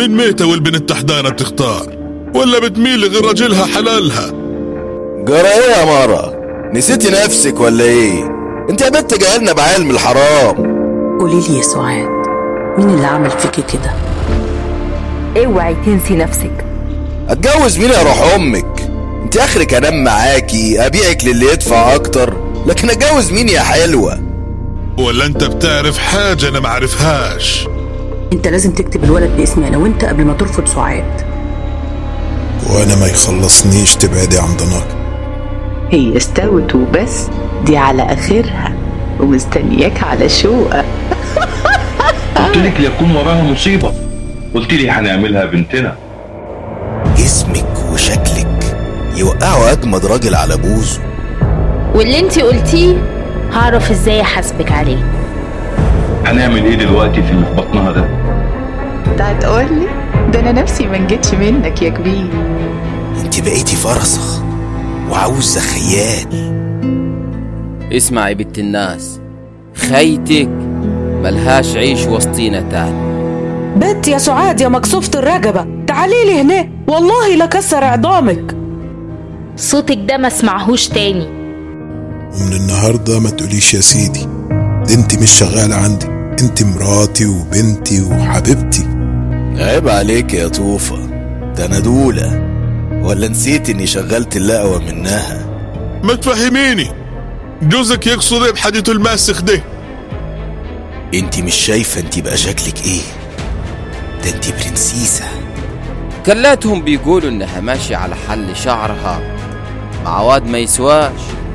من ميتة والبنت تحدانا بتختار ولا بتميل غير رجلها حلالها جرى ايه يا مرة نسيتي نفسك ولا ايه انت يا بنت جاهلنا بعلم الحرام قولي لي يا سعاد مين اللي عمل فيكي كده اوعي تنسي نفسك اتجوز مين يا روح امك انت اخرك انام معاكي ابيعك للي يدفع اكتر لكن اتجوز مين يا حلوة ولا انت بتعرف حاجة انا معرفهاش انت لازم تكتب الولد باسمي انا وانت قبل ما ترفض سعاد وانا ما يخلصنيش تبعدي عن ضناك هي استوت وبس دي على اخرها ومستنياك على شوقة قلت لك ليكون وراها مصيبة قلت لي هنعملها بنتنا اسمك وشكلك يوقعوا اجمد راجل على بوزه واللي انتي قلتيه هعرف ازاي احاسبك عليه هنعمل ايه دلوقتي في اللي في بطنها ده انت هتقولي ده انا نفسي ما نجتش منك يا كبير انت بقيتي فرصة وعاوزة خيال اسمعي بنت الناس خيتك ملهاش عيش وسطينا تاني بنت يا سعاد يا مكسوفة الرقبة تعالي لي هنا والله لكسر عظامك صوتك ده ما اسمعهوش تاني ومن النهاردة ما تقوليش يا سيدي دي انت مش شغالة عندي انت مراتي وبنتي وحبيبتي عيب عليك يا طوفة ده انا دولة ولا نسيت اني شغلت اللقوة منها ما تفهميني جوزك يقصد ايه بحديثه الماسخ ده انت مش شايفة انت بقى شكلك ايه ده انت برنسيسة كلاتهم بيقولوا انها ماشية على حل شعرها مع واد ما يسواش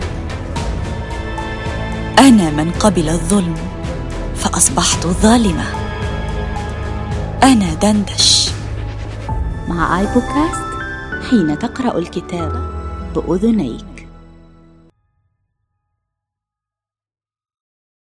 أنا من قبل الظلم فأصبحت ظالمة أنا دندش مع آيبوكاست حين تقرأ الكتاب بأذنيك